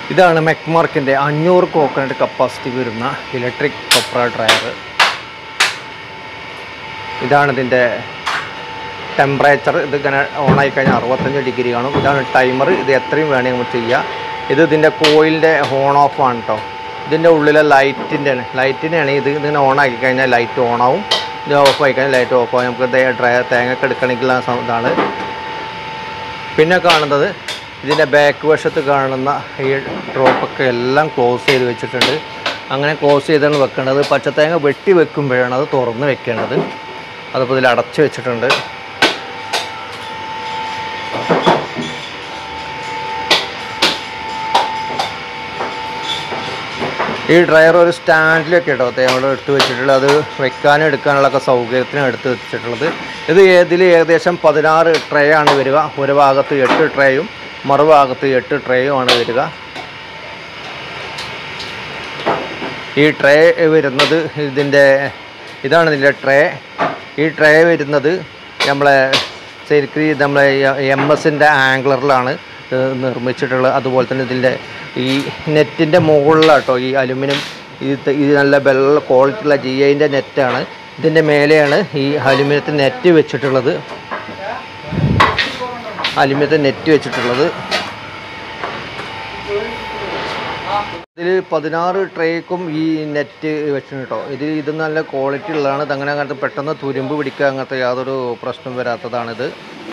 ഇതാണ് മെക്മാർക്കിൻ്റെ അഞ്ഞൂറ് കോക്കനട്ട് കപ്പാസിറ്റി വരുന്ന ഇലക്ട്രിക് കൊപ്ര ഡ്രയർ ഇതാണ് ഇതിൻ്റെ ടെമ്പറേച്ചർ ഇത് ഇങ്ങനെ ഓണായി കഴിഞ്ഞാൽ അറുപത്തഞ്ച് ഡിഗ്രി കാണും ഇതാണ് ടൈമർ ഇത് എത്രയും വേണമെങ്കിൽ നമുക്ക് ചെയ്യാം ഇത് ഇതിൻ്റെ കോയിലിൻ്റെ ഓൺ ഓഫ് ആണ് കേട്ടോ ഇതിൻ്റെ ഉള്ളിലെ ലൈറ്റിൻ്റെ ആണ് ലൈറ്റിനെയാണ് ഇത് ഇതിങ്ങനെ ഓൺ ആക്കി കഴിഞ്ഞാൽ ലൈറ്റ് ഓൺ ആവും ഇത് ഓഫ് ആയി കഴിഞ്ഞാൽ ലൈറ്റ് ഓഫ് ആവും നമുക്ക് ഡ്രയർ തേങ്ങയൊക്കെ എടുക്കണമെങ്കിൽ ഇതാണ് പിന്നെ കാണുന്നത് ഇതിൻ്റെ ബാക്ക് വശത്ത് കാണുന്ന ഈ ഡ്രോപ്പൊക്കെ എല്ലാം ക്ലോസ് ചെയ്ത് വെച്ചിട്ടുണ്ട് അങ്ങനെ ക്ലോസ് ചെയ്താണ് വെക്കേണ്ടത് പച്ചത്തേങ്ങ വെട്ടി വെക്കുമ്പോഴാണ് അത് തുറന്ന് വെക്കേണ്ടത് അതിപ്പോൾ ഇതിൽ അടച്ചു വെച്ചിട്ടുണ്ട് ഈ ഡ്രയർ ഒരു സ്റ്റാൻഡിലൊക്കെ കേട്ടോ തേങ്ങയോട് എടുത്ത് വെച്ചിട്ടുള്ളത് അത് വെക്കാനും എടുക്കാനുള്ളൊക്കെ സൗകര്യത്തിന് എടുത്ത് വെച്ചിട്ടുള്ളത് ഇത് ഇതിൽ ഏകദേശം പതിനാറ് ട്രേ ആണ് വരിക ഒരു ഭാഗത്ത് എട്ട് ട്രേയും മറുഭാഗത്ത് എട്ട് ട്രേയും ആണ് വരിക ഈ ട്രേ വരുന്നത് ഇതിൻ്റെ ഇതാണ് ഇതിൻ്റെ ട്രേ ഈ ട്രേ വരുന്നത് നമ്മളെ ശരിക്കും നമ്മളെ എം എസിൻ്റെ ആംഗ്ലറിലാണ് ഇത് നിർമ്മിച്ചിട്ടുള്ളത് അതുപോലെ തന്നെ ഇതിൻ്റെ ഈ നെറ്റിൻ്റെ മുകളിലാട്ടോ ഈ അലുമിനിയം ഇത് ഇത് നല്ല വെള്ള ക്വാളിറ്റി ഉള്ള ജി ഐൻ്റെ നെറ്റാണ് ഇതിൻ്റെ മേലെയാണ് ഈ അലുമിനിയത്തിൻ്റെ നെറ്റ് വെച്ചിട്ടുള്ളത് അലുമിനിയത്തിൻ്റെ നെറ്റ് വെച്ചിട്ടുള്ളത് ഇതിൽ പതിനാറ് ട്രേക്കും ഈ നെറ്റ് വെച്ചിട്ടുണ്ട് കേട്ടോ ഇത് ഇത് നല്ല ക്വാളിറ്റി ഉള്ളതാണ് ഇത് അങ്ങനെ അങ്ങനത്തെ പെട്ടെന്ന് തുരുമ്പ് പിടിക്കുക അങ്ങനത്തെ യാതൊരു പ്രശ്നം വരാത്തതാണിത്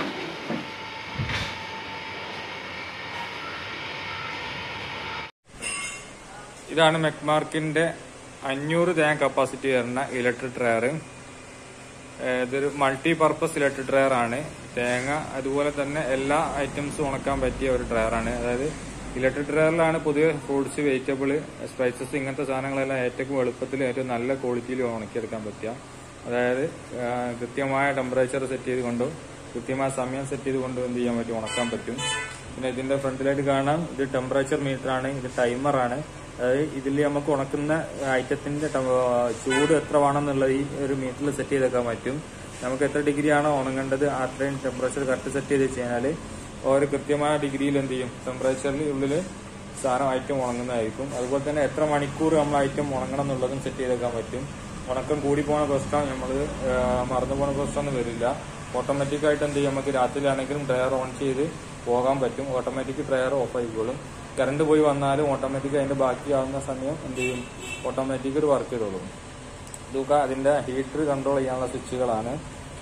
ഇതാണ് മെക്മാർക്കിന്റെ അഞ്ഞൂറ് തേങ്ങ കപ്പാസിറ്റി വരുന്ന ഇലക്ട്രിക് ഡ്രയർ ഇതൊരു മൾട്ടി പർപ്പസ് ഇലക്ട്രിക് ഡ്രയർ ആണ് തേങ്ങ അതുപോലെ തന്നെ എല്ലാ ഐറ്റംസും ഉണക്കാൻ പറ്റിയ ഒരു ഡ്രയർ ആണ് അതായത് ഇലക്ട്രിക് ഡ്രയറിലാണ് പൊതുവെ ഫ്രൂട്ട്സ് വെജിറ്റബിൾ സ്പൈസസ് ഇങ്ങനത്തെ സാധനങ്ങളെല്ലാം ഏറ്റവും എളുപ്പത്തിൽ ഏറ്റവും നല്ല ക്വാളിറ്റിയിൽ ഉണക്കിയെടുക്കാൻ പറ്റുക അതായത് ആ, കൃത്യമായ ടെമ്പറേച്ചർ സെറ്റ് ചെയ്തുകൊണ്ടും കൃത്യമായ സമയം സെറ്റ് ചെയ്തുകൊണ്ടും എന്ത് ചെയ്യാൻ പറ്റും ഉണക്കാൻ പറ്റും പിന്നെ ഇതിന്റെ ഫ്രണ്ടിലായിട്ട് കാണാം ഇത് ടെമ്പറേച്ചർ മീറ്റർ ആണ് ഇത് ടൈമർ ആണ് അതായത് ഇതിൽ നമുക്ക് ഉണക്കുന്ന ഐറ്റത്തിന്റെ ടെമ്പ- ചൂട് എത്ര വേണമെന്നുള്ളത് ഈ ഒരു മീറ്ററിൽ സെറ്റ് ചെയ്തേക്കാൻ പറ്റും നമുക്ക് എത്ര ഡിഗ്രി ആണോ ഉണങ്ങേണ്ടത് അത്രയും ടെമ്പറേച്ചർ കറക്റ്റ് സെറ്റ് ചെയ്ത് കഴിഞ്ഞാൽ ഓരോ കൃത്യമായ ഡിഗ്രിയിൽ എന്ത് ചെയ്യും ടെമ്പറേച്ചറിൽ ഉള്ളിൽ സാധനം ഐറ്റം ഉണങ്ങുന്നതായിരിക്കും അതുപോലെ തന്നെ എത്ര മണിക്കൂർ നമ്മൾ ഐറ്റം ഉണങ്ങണം എന്നുള്ളതും സെറ്റ് ചെയ്തേക്കാൻ പറ്റും ഉണക്കം കൂടി പോണ പ്രശ്നം നമ്മൾ മറന്നു പോണ പ്രശ്നമൊന്നും വരില്ല ഓട്ടോമാറ്റിക് ആയിട്ട് എന്ത് ചെയ്യും നമുക്ക് രാത്രിയിലാണെങ്കിലും ഡ്രയർ ഓൺ ചെയ്ത് പോകാൻ പറ്റും ഓട്ടോമാറ്റിക് ഡ്രയർ ഓഫ് ആയിക്കോളും കറണ്ട് പോയി വന്നാലും ഓട്ടോമാറ്റിക് അതിന്റെ ബാക്കിയാവുന്ന സമയം എന്ത് ചെയ്യും ഓട്ടോമാറ്റിക് ഒരു വർക്ക് ചെയ്തോളും ഇതൊക്കെ അതിന്റെ ഹീറ്റർ കൺട്രോൾ ചെയ്യാനുള്ള സ്വിച്ചുകളാണ്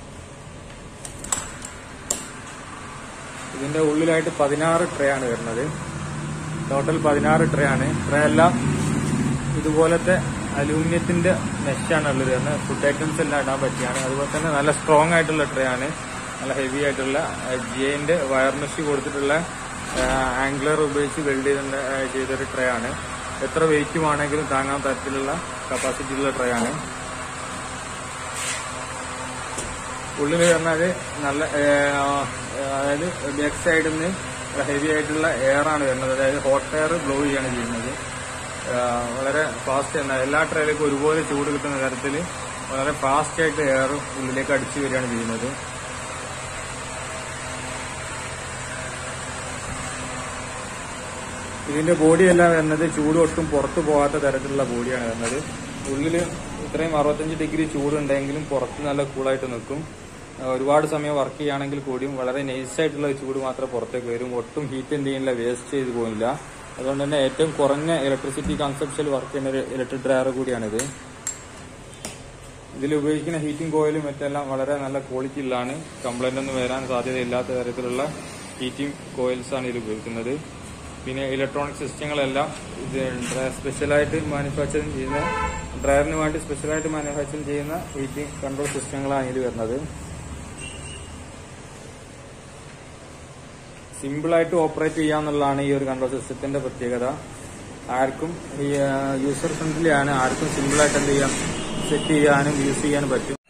ഇതിന്റെ ഉള്ളിലായിട്ട് പതിനാറ് ട്രേ ആണ് വരുന്നത് ടോട്ടൽ പതിനാറ് ട്രേ ആണ് ട്രേ എല്ലാം ഇതുപോലത്തെ അലൂമിനിയത്തിന്റെ മെഷാണ് ഉള്ളത് വരുന്നത് ഫുഡ് ഐറ്റംസ് എല്ലാം ഇടാൻ പറ്റിയാണ് അതുപോലെ തന്നെ നല്ല സ്ട്രോങ് ആയിട്ടുള്ള ട്രേ ആണ് നല്ല ഹെവി ആയിട്ടുള്ള ജിഐന്റെ വയർ മെഷ് കൊടുത്തിട്ടുള്ള ആംഗ്ലർ ഉപയോഗിച്ച് വെൽഡ് ചെയ്ത ചെയ്തൊരു ട്രേ ആണ് എത്ര വെയിറ്റും ആണെങ്കിലും താങ്ങാൻ തരത്തിലുള്ള കപ്പാസിറ്റി ഉള്ള ട്രേ ആണ് ഉള്ളിൽ പറഞ്ഞാൽ നല്ല ആ, അതായത് ബാക്ക് സൈഡിൽ നിന്ന് ഹെവി ആയിട്ടുള്ള എയർ ആണ് വരുന്നത് അതായത് ഹോട്ട് എയർ ബ്ലോ ചെയ്യാണ് ചെയ്യുന്നത് ആ, വളരെ ഫാസ്റ്റ് തന്നെ എല്ലാ ട്രെയിലേക്കും ഒരുപോലെ ചൂട് കിട്ടുന്ന തരത്തിൽ വളരെ ഫാസ്റ്റ് ആയിട്ട് എയർ ഉള്ളിലേക്ക് അടിച്ചു വരികയാണ് ചെയ്യുന്നത് ഇതിന്റെ ബോഡി എല്ലാം വരുന്നത് ചൂട് ഒട്ടും പുറത്തു പോകാത്ത തരത്തിലുള്ള ബോഡിയാണ് വരുന്നത് ഉള്ളിൽ ഇത്രയും അറുപത്തഞ്ച് ഡിഗ്രി ചൂടുണ്ടെങ്കിലും പുറത്ത് നല്ല കൂളായിട്ട് നിൽക്കും ആ, ഒരുപാട് സമയം വർക്ക് ചെയ്യുകയാണെങ്കിൽ കൂടിയും വളരെ നൈസായിട്ടുള്ള ചൂട് മാത്രമേ പുറത്തേക്ക് വരും ഒട്ടും ഹീറ്റ് എന്ത് ചെയ്യുന്നില്ല വേസ്റ്റ് ചെയ്ത് പോകില്ല അതുകൊണ്ട് തന്നെ ഏറ്റവും കുറഞ്ഞ ഇലക്ട്രിസിറ്റി കൺസെപ്ഷൽ വർക്ക് ചെയ്യുന്ന ഒരു ഇലക്ട്രിക് ഡ്രയർ കൂടിയാണിത് ഇതിൽ ഉപയോഗിക്കുന്ന ഹീറ്റിംഗ് കോയിലും മറ്റെല്ലാം വളരെ നല്ല ക്വാളിറ്റി ഉള്ളതാണ് കംപ്ലൈന്റ് ഒന്നും വരാൻ സാധ്യതയില്ലാത്ത തരത്തിലുള്ള ഹീറ്റിംഗ് കോയിൽസ് ആണ് ഇതിൽ ഉപയോഗിക്കുന്നത് പിന്നെ ഇലക്ട്രോണിക് സിസ്റ്റങ്ങളെല്ലാം ഇത് സ്പെഷ്യലായിട്ട് മാനുഫാക്ചറിങ് ചെയ്യുന്ന ഡ്രയറിന് വേണ്ടി സ്പെഷ്യലായിട്ട് മാനുഫാക്ചറിങ് ചെയ്യുന്ന ഹീറ്റിംഗ് കൺട്രോൾ സിസ്റ്റങ്ങളാണ് ഇതിൽ വരുന്നത് സിമ്പിളായിട്ട് ഓപ്പറേറ്റ് ചെയ്യാന്നുള്ളതാണ് ഈ ഒരു കൺട്രോൾ സിസ്റ്റത്തിന്റെ പ്രത്യേകത ആർക്കും ഈ യൂസർ ഫ്രണ്ട്ലി ആണ് ആർക്കും സിമ്പിളായിട്ട് എന്ത് ചെയ്യാം സെറ്റ് ചെയ്യാനും യൂസ് ചെയ്യാനും പറ്റും